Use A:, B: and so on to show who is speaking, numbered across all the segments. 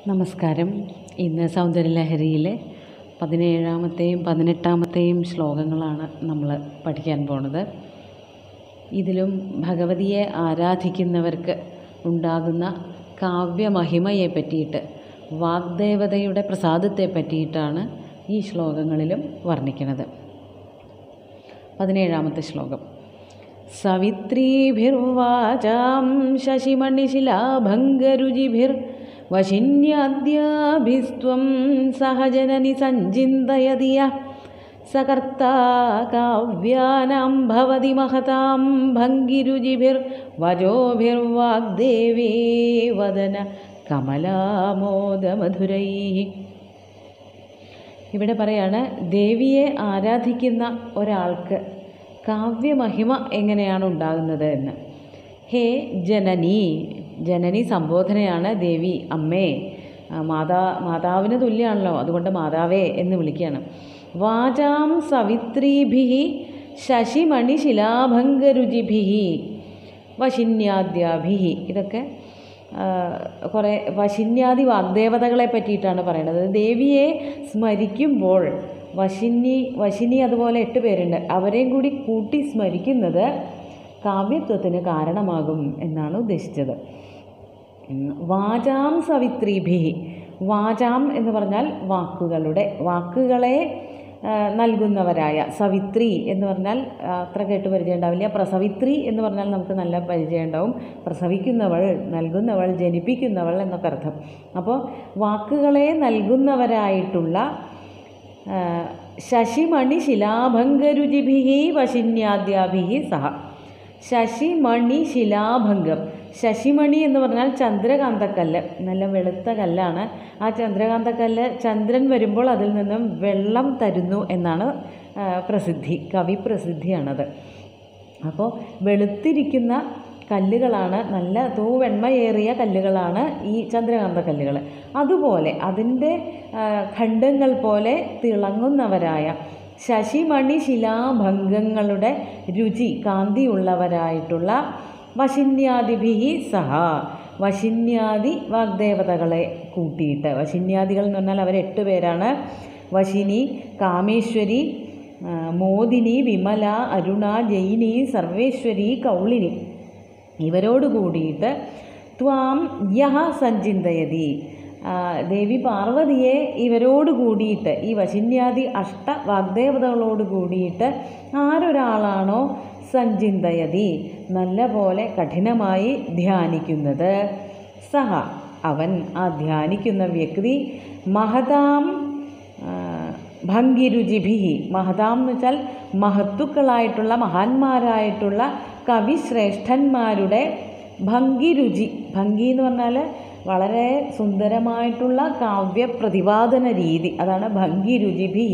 A: നമസ്കാരം ഇന്ന് സൗന്ദര്യലഹരിയിലെ പതിനേഴാമത്തെയും പതിനെട്ടാമത്തെയും ശ്ലോകങ്ങളാണ് നമ്മൾ പഠിക്കാൻ പോണത് ഇതിലും ഭഗവതിയെ ആരാധിക്കുന്നവർക്ക് ഉണ്ടാകുന്ന കാവ്യമഹിമയെ പറ്റിയിട്ട് വാഗ്ദേവതയുടെ പ്രസാദത്തെ പറ്റിയിട്ടാണ് ഈ ശ്ലോകങ്ങളിലും വർണ്ണിക്കുന്നത് പതിനേഴാമത്തെ ശ്ലോകം സവിത്രീഭിർവാചാം ശശിമണിശിലാഭംഗരുചിഭിർവശിന്യാദ്യാഭിസ്ത്വം സഹജനനി സഞ്ചിന്തയതി യഃ സകർത്താ കാവ്യാനാം ഭവതി മഹതാം ഭംഗിരുചിഭിർവചോഭിർവാഗ്ദേവേ വദന കമലാമോദമധുരൈ ഇവിടെ പറയാണ് ദേവിയെ ആരാധിക്കുന്ന ഒരാൾക്ക് കാവ്യമഹിമ എങ്ങനെയാണ് ഉണ്ടാകുന്നത് എന്ന് ഹേ ജനനി ജനനി സംബോധനയാണ് ദേവി അമ്മേ ആ, മാതാ മാതാവിന് തുല്യമാണല്ലോ അതുകൊണ്ട് മാതാവേ എന്ന് വിളിക്കുകയാണ് വാചാം സവിത്രീഭി ശശിമണി ശിലാഭംഗരുചിഭി വശിന്യാദ്യാഭി ഇതൊക്കെ ആ, കുറേ വശിന്യാദി വാഗ്ദേവതകളെ പറ്റിയിട്ടാണ് പറയുന്നത് ദേവിയെ സ്മരിക്കുമ്പോൾ വശിനി വശിനി അതുപോലെ എട്ട് പേരുണ്ട് അവരെയും കൂടി കൂട്ടി സ്മരിക്കുന്നത് കാവ്യത്വത്തിന് കാരണമാകും എന്നാണ് ഉദ്ദേശിച്ചത് ഉം, വാചാം സവിത്രീഭി വാചാം എന്ന് പറഞ്ഞാൽ വാക്കുകളുടെ വാക്കുകളെ ആ, നൽകുന്നവരായ സവിത്രി എന്ന് പറഞ്ഞാൽ ആ, അത്ര കേട്ട് പരിചയം ഉണ്ടാവില്ല പ്രസവിത്രി എന്ന് പറഞ്ഞാൽ നമുക്ക് നല്ല പരിചയം ഉണ്ടാവും പ്രസവിക്കുന്നവൾ നൽകുന്നവൾ ജനിപ്പിക്കുന്നവൾ എന്നൊക്കെ അർത്ഥം അപ്പോൾ വാക്കുകളെ നൽകുന്നവരായിട്ടുള്ള ആ, ശശിമണി ശിലാഭംഗരുചിഭി വശിന്യാദ്യാഭി സഹ ശശിമണി ശിലാഭംഗം ശശിമണി എന്ന് പറഞ്ഞാൽ ചന്ദ്രകാന്തക്കല്ല് നല്ല വെളുത്ത കല്ലാണ് ആ ചന്ദ്രകാന്തക്കല്ല് ചന്ദ്രൻ വരുമ്പോൾ അതിൽ നിന്നും വെള്ളം തരുന്നു എന്നാണ് ആ, പ്രസിദ്ധി കവി പ്രസിദ്ധിയാണത് അപ്പോൾ വെളുത്തിരിക്കുന്ന കല്ലുകളാണ് നല്ല തൂവെണ്മയേറിയ കല്ലുകളാണ് ഈ ചന്ദ്രകാന്ത കല്ലുകൾ അതുപോലെ അതിൻ്റെ ആ, ഖണ്ഡങ്ങൾ പോലെ തിളങ്ങുന്നവരായ ശശിമണി ശിലാഭംഗങ്ങളുടെ രുചി കാന്തിയുള്ളവരായിട്ടുള്ള വശിന്യാദിഭി സഹ വശിന്യാദി വാഗ്ദേവതകളെ കൂട്ടിയിട്ട് വശിന്യാദികൾ എന്ന് പറഞ്ഞാൽ അവർ എട്ട് പേരാണ് വശിനി കാമേശ്വരി ആ, മോദിനി വിമല അരുണ ജയിനി സർവേശ്വരി കൗളിനി ഇവരോട് കൂടിയിട്ട് ത്വാം യഹ സഞ്ചിന്തയതി ആ, ദേവി പാർവതിയെ ഇവരോട് കൂടിയിട്ട് ഈ വശിന്യാദി അഷ്ട വാഗ്ദേവതകളോട് കൂടിയിട്ട് ആരൊരാളാണോ സഞ്ചിന്തയതി നല്ല പോലെ കഠിനമായി ധ്യാനിക്കുന്നത് സഹ അവൻ ആ ധ്യാനിക്കുന്ന വ്യക്തി മഹതാം ആ, ഭംഗിരുചിഭി മഹതാം എന്ന് വെച്ചാൽ മഹത്തുക്കളായിട്ടുള്ള മഹാന്മാരായിട്ടുള്ള കവിശ്രേഷ്ഠന്മാരുടെ ഭംഗിരുചി ഭംഗി എന്ന് പറഞ്ഞാൽ വളരെ സുന്ദരമായിട്ടുള്ള കാവ്യ പ്രതിപാദന രീതി അതാണ് ഭംഗിരുചിഭി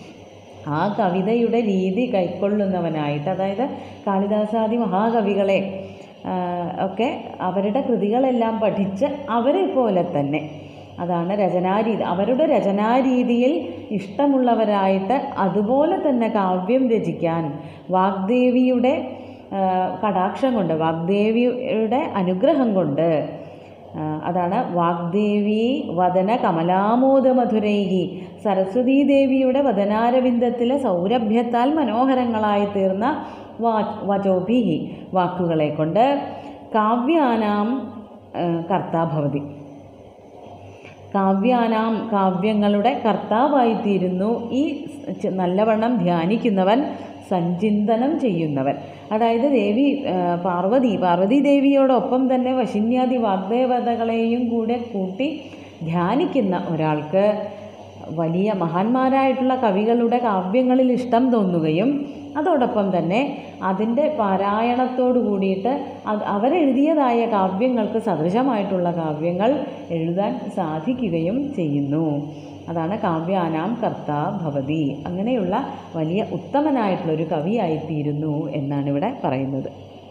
A: ആ കവിതയുടെ രീതി കൈക്കൊള്ളുന്നവനായിട്ട് അതായത് കാളിദാസാദി മഹാകവികളെ ആ, ഒക്കെ അവരുടെ കൃതികളെല്ലാം പഠിച്ച് അവരെ പോലെ തന്നെ അതാണ് രചനാരീതി അവരുടെ രചനാരീതിയിൽ ഇഷ്ടമുള്ളവരായിട്ട് അതുപോലെ തന്നെ കാവ്യം രചിക്കാൻ വാഗ്ദേവിയുടെ ആ, കടാക്ഷം കൊണ്ട് വാഗ്ദേവിയുടെ അനുഗ്രഹം കൊണ്ട് ആ, അതാണ് വാഗ്ദേവി വദന കമലാമോദമധുരൈഹി സരസ്വതീ ദേവിയുടെ വദനാരവിന്ദത്തിലെ സൗരഭ്യത്താൽ മനോഹരങ്ങളായി തീർന്ന വാ വചോഭി വാക്കുകളെ കൊണ്ട് കാവ്യാനാം ആ, കർത്താഭവതി കാവ്യാനാം കാവ്യങ്ങളുടെ കർത്താവായിത്തീരുന്നു ഈ ച- നല്ലവണ്ണം ധ്യാനിക്കുന്നവൻ സഞ്ചിന്തനം ചെയ്യുന്നവൻ അതായത് ദേവി ആ, പാർവതി പാർവതി ദേവിയോടൊപ്പം തന്നെ വശിന്യാദി വാഗ്ദേവതകളെയും കൂടെ കൂട്ടി ധ്യാനിക്കുന്ന ഒരാൾക്ക് വലിയ മഹാന്മാരായിട്ടുള്ള കവികളുടെ കാവ്യങ്ങളിൽ ഇഷ്ടം തോന്നുകയും അതോടൊപ്പം തന്നെ അതിൻ്റെ പാരായണത്തോടു കൂടിയിട്ട് അത് അവരെഴുതിയതായ കാവ്യങ്ങൾക്ക് സദൃശമായിട്ടുള്ള കാവ്യങ്ങൾ എഴുതാൻ സാധിക്കുകയും ചെയ്യുന്നു അതാണ് കാവ്യാനാം കർത്താ ഭവതി അങ്ങനെയുള്ള വലിയ ഉത്തമനായിട്ടുള്ളൊരു കവിയായിത്തീരുന്നു എന്നാണ് ഇവിടെ പറയുന്നത്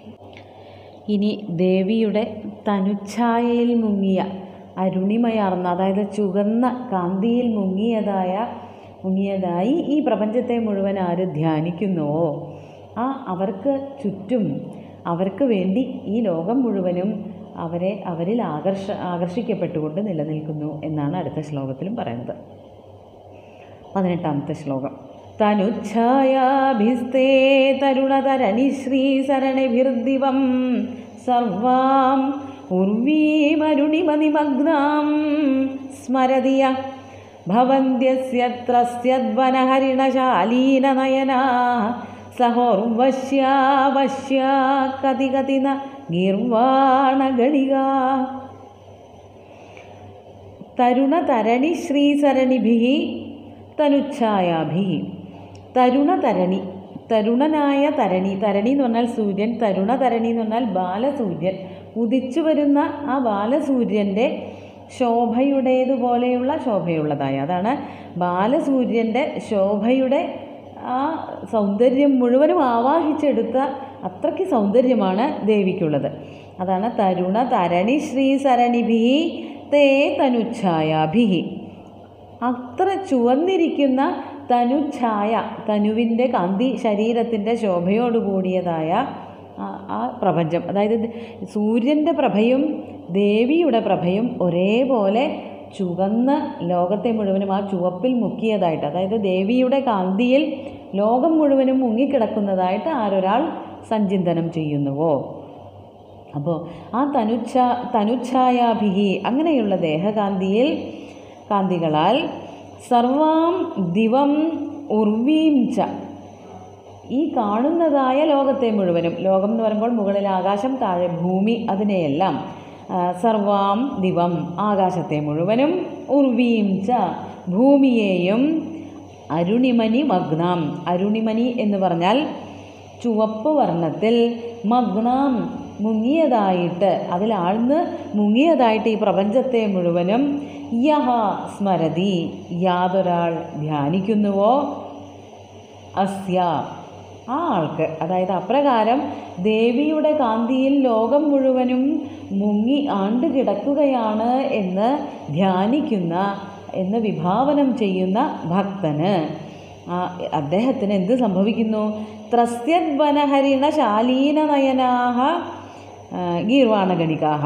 A: ഇനി ദേവിയുടെ തനുച്ഛായയിൽ മുങ്ങിയ അരുണിമയാർന്ന അതായത് ചുവന്ന കാന്തിയിൽ മുങ്ങിയതായ മുങ്ങിയതായി ഈ പ്രപഞ്ചത്തെ മുഴുവൻ ആര് ധ്യാനിക്കുന്നുവോ ആ അവർക്ക് ചുറ്റും അവർക്ക് വേണ്ടി ഈ ലോകം മുഴുവനും അവരെ അവരിൽ ആകർഷ ആകർഷിക്കപ്പെട്ടുകൊണ്ട് നിലനിൽക്കുന്നു എന്നാണ് അടുത്ത ശ്ലോകത്തിലും പറയുന്നത് പതിനെട്ടാമത്തെ ശ്ലോകം തനുച്ഛായാഭിസ്തേ തരുണതരണി ശ്രീസരണിഭിർദിവം സർവാം ഉർവീമരുണിമതിമഗ്നാം സ്മരതിയ ഭവന്ത്യസ്യത്രസ്യദ്വനഹരിണശാലീനനയനാ സഹോർവശ്യാ വശ്യാ കതി കതി ന ഗീർവാണഗണികാ തരുണതരണി ശ്രീസരണിഭി തനുച്ഛായാഭി തരുണതരണി തരുണനായ തരണി തരണി എന്ന് പറഞ്ഞാൽ സൂര്യൻ തരുണതരണി എന്ന് പറഞ്ഞാൽ ബാലസൂര്യൻ ഉദിച്ചു വരുന്ന ആ ബാലസൂര്യൻ്റെ ശോഭയുടേതുപോലെയുള്ള ശോഭയുള്ളതായ അതാണ് ബാലസൂര്യൻ്റെ ശോഭയുടെ ആ സൗന്ദര്യം മുഴുവനും ആവാഹിച്ചെടുത്ത അത്രയ്ക്ക് സൗന്ദര്യമാണ് ദേവിക്കുള്ളത് അതാണ് തരുണ തരണി ശ്രീ സരണിഭി തേ തനുച്ഛായാഭി അത്ര ചുവന്നിരിക്കുന്ന തനുഛായ തനുവിൻ്റെ കാന്തി ശരീരത്തിൻ്റെ ശോഭയോടുകൂടിയതായ ആ- ആ പ്രപഞ്ചം അതായത് ഇത് സൂര്യൻ്റെ പ്രഭയും ദേവിയുടെ പ്രഭയും ഒരേപോലെ ചുവന്ന് ലോകത്തെ മുഴുവനും ആ ചുവപ്പിൽ മുക്കിയതായിട്ട് അതായത് ദേവിയുടെ കാന്തിയിൽ ലോകം മുഴുവനും മുങ്ങിക്കിടക്കുന്നതായിട്ട് ആരൊരാൾ സഞ്ചിന്തനം ചെയ്യുന്നുവോ അപ്പോൾ ആ തനുച്ഛ തനുച്ഛായാഭിഹി അങ്ങനെയുള്ള ദേഹകാന്തിയിൽ കാന്തികളാൽ സർവാം ദിവം ഉർവീം ച ഈ കാണുന്നതായ ലോകത്തെ മുഴുവനും ലോകം എന്ന് പറയുമ്പോൾ മുകളിൽ ആകാശം താഴെ ഭൂമി അതിനെയെല്ലാം ആ, സർവാം ദിവം ആകാശത്തെ മുഴുവനും ഉർവീം ച ഭൂമിയെയും അരുണിമണി മഗ്നാം അരുണിമണി എന്ന് പറഞ്ഞാൽ ചുവപ്പ് വർണ്ണത്തിൽ മഗ്നാം മുങ്ങിയതായിട്ട് അതിൽ ആഴ്ന്ന് മുങ്ങിയതായിട്ട് ഈ പ്രപഞ്ചത്തെ മുഴുവനും യഹ സ്മരതി യാതൊരാൾ ധ്യാനിക്കുന്നുവോ അസ്യ ആ ആൾക്ക് അതായത് അപ്രകാരം ദേവിയുടെ കാന്തിയിൽ ലോകം മുഴുവനും മുങ്ങി ആണ്ട് കിടക്കുകയാണ് എന്ന് ധ്യാനിക്കുന്ന എന്ന് വിഭാവനം ചെയ്യുന്ന ഭക്തന് ആ, അദ്ദേഹത്തിന് എന്ത് സംഭവിക്കുന്നു ത്രസ്യദ്വനഹരിണ ശാലീനനയനാഹ ഗീർവാണഗണികാഹ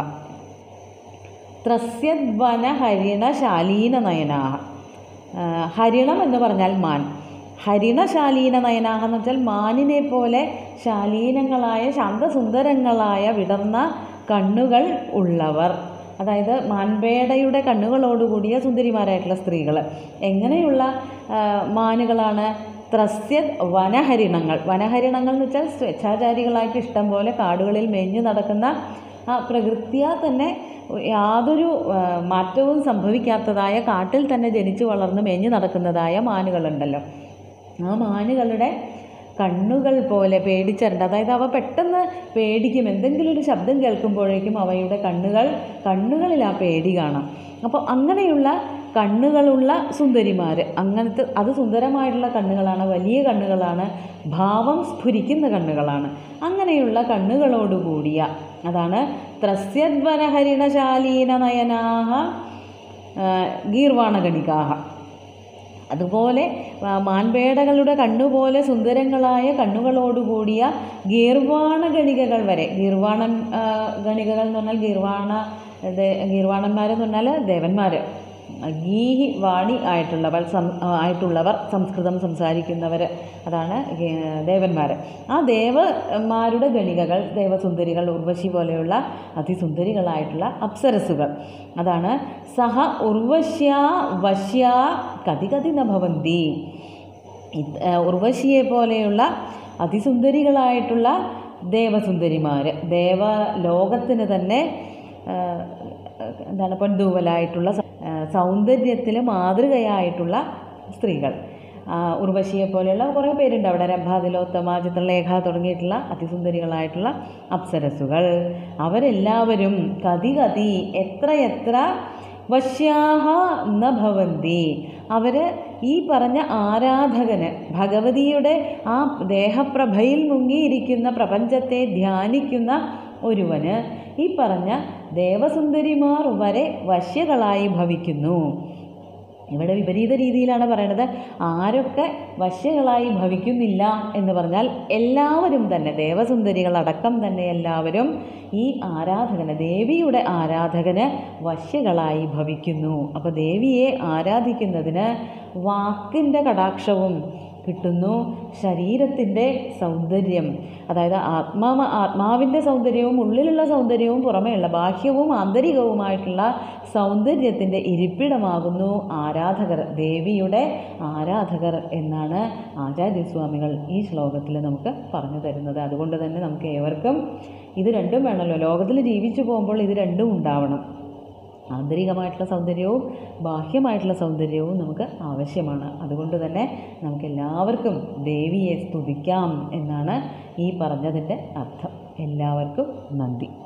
A: ത്രസ്യദ്വന ഹരിണ ശാലീന നയനാഹ ആ, ഹരിണം എന്ന് പറഞ്ഞാൽ മാൻ ഹരിണ ശാലീന നയനാഹ എന്ന് വെച്ചാൽ മാനിനെ പോലെ ശാലീനങ്ങളായ ശാന്തസുന്ദരങ്ങളായ വിടർന്ന കണ്ണുകൾ ഉള്ളവർ അതായത് മാൻപേടയുടെ കണ്ണുകളോടുകൂടിയ സുന്ദരിമാരായിട്ടുള്ള സ്ത്രീകൾ എങ്ങനെയുള്ള ആ, മാനുകളാണ് ത്രസ്യത് വനഹരിണങ്ങൾ വനഹരിണങ്ങൾ എന്ന് വെച്ചാൽ സ്വേച്ഛാചാരികളായിട്ട് ഇഷ്ടം പോലെ കാടുകളിൽ മേഞ്ഞു നടക്കുന്ന ആ പ്രകൃതിയാ തന്നെ യാതൊരു ആ, മാറ്റവും സംഭവിക്കാത്തതായ കാട്ടിൽ തന്നെ ജനിച്ചു വളർന്ന് മേഞ്ഞു നടക്കുന്നതായ മാനുകളുണ്ടല്ലോ ആ മാനുകളുടെ കണ്ണുകൾ പോലെ പേടിച്ചിട്ടുണ്ട് അതായത് അവ പെട്ടെന്ന് പേടിക്കും എന്തെങ്കിലും ഒരു ശബ്ദം കേൾക്കുമ്പോഴേക്കും അവയുടെ കണ്ണുകൾ കണ്ണുകളിൽ ആ പേടി കാണാം അപ്പോൾ അങ്ങനെയുള്ള കണ്ണുകളുള്ള സുന്ദരിമാർ അങ്ങനത്തെ അത് സുന്ദരമായിട്ടുള്ള കണ്ണുകളാണ് വലിയ കണ്ണുകളാണ് ഭാവം സ്ഫുരിക്കുന്ന കണ്ണുകളാണ് അങ്ങനെയുള്ള കണ്ണുകളോടുകൂടിയ അതാണ് ത്രസ്യദ്വനഹരിണശാലീന നയനാഹ ഗീർവാണഗണികാഹ അതുപോലെ ആ, മാൻപേടകളുടെ കണ്ണുപോലെ സുന്ദരങ്ങളായ കണ്ണുകളോടുകൂടിയ ഗീർവാണ ഗണികകൾ വരെ ഗീർവാണൻ ആ, ഗണികകൾ എന്ന് പറഞ്ഞാൽ ഗീർവാണ ദേ- ഗീർവാണന്മാരെന്ന് പറഞ്ഞാൽ ദേവന്മാർ ഗീഹി വാണി ആയിട്ടുള്ളവർ സം ആ, ആയിട്ടുള്ളവർ സംസ്കൃതം സംസാരിക്കുന്നവർ അതാണ് ദേവന്മാർ ആ ദേവന്മാരുടെ ഗണികകൾ ദേവസുന്ദരികൾ ഉർവശി പോലെയുള്ള അതിസുന്ദരികളായിട്ടുള്ള അപ്സരസുകൾ അതാണ് സഹ ഉർവശ്യ വശ്യ കതി കതി ന ഭവന്തി ഇത്- ആ, ഉർവശിയെ പോലെയുള്ള അതിസുന്ദരികളായിട്ടുള്ള ദേവസുന്ദരിമാർ ദേവലോകത്തിന് തന്നെ ആ, എന്താണ് പെൺതൂവലായിട്ടുള്ള സൗന്ദര്യത്തിൽ മാതൃകയായിട്ടുള്ള സ്ത്രീകൾ ആ, ഉർവശിയെ പോലെയുള്ള കുറേ പേരുണ്ട് അവിടെ രംഭ തിലോത്തമ ചിത്രലേഖ തുടങ്ങിയിട്ടുള്ള അതിസുന്ദരികളായിട്ടുള്ള അപ്സരസുകൾ അവരെല്ലാവരും കതി കതി എത്ര എത്ര വശ്യാഹ ന ഭവന്തി അവർ ഈ പറഞ്ഞ ആരാധകന് ഭഗവതിയുടെ ആ ദേഹപ്രഭയിൽ മുങ്ങിയിരിക്കുന്ന പ്രപഞ്ചത്തെ ധ്യാനിക്കുന്ന ഒരുവന് ഈ പറഞ്ഞ ദേവസുന്ദരിമാർ വരെ വശ്യകളായി ഭവിക്കുന്നു ഇവിടെ വിപരീത രീതിയിലാണ് പറയണത് ആരൊക്കെ വശ്യകളായി ഭവിക്കുന്നില്ല എന്ന് പറഞ്ഞാൽ എല്ലാവരും തന്നെ ദേവസുന്ദരികളടക്കം തന്നെ എല്ലാവരും ഈ ആരാധകന് ദേവിയുടെ ആരാധകന് വശ്യകളായി ഭവിക്കുന്നു അപ്പോൾ ദേവിയെ ആരാധിക്കുന്നതിന് വാക്കിൻ്റെ കടാക്ഷവും കിട്ടുന്നു ശരീരത്തിൻ്റെ സൗന്ദര്യം അതായത് ആത്മാവ് ആത്മാവിൻ്റെ സൗന്ദര്യവും ഉള്ളിലുള്ള സൗന്ദര്യവും പുറമേയുള്ള ബാഹ്യവും ആന്തരികവുമായിട്ടുള്ള സൗന്ദര്യത്തിൻ്റെ ഇരിപ്പിടമാകുന്നു ആരാധകർ ദേവിയുടെ ആരാധകർ എന്നാണ് ആചാര്യസ്വാമികൾ ഈ ശ്ലോകത്തിൽ നമുക്ക് പറഞ്ഞു തരുന്നത് അതുകൊണ്ട് തന്നെ നമുക്ക് ഏവർക്കും ഇത് രണ്ടും വേണമല്ലോ ലോകത്തിൽ ജീവിച്ചു പോകുമ്പോൾ ഇത് രണ്ടും ഉണ്ടാവണം ആന്തരികമായിട്ടുള്ള സൗന്ദര്യവും ബാഹ്യമായിട്ടുള്ള സൗന്ദര്യവും നമുക്ക് ആവശ്യമാണ് അതുകൊണ്ട് തന്നെ നമുക്ക് എല്ലാവർക്കും ദേവിയെ സ്തുതിക്കാം എന്നാണ് ഈ പറഞ്ഞതിൻ്റെ അർത്ഥം എല്ലാവർക്കും നന്ദി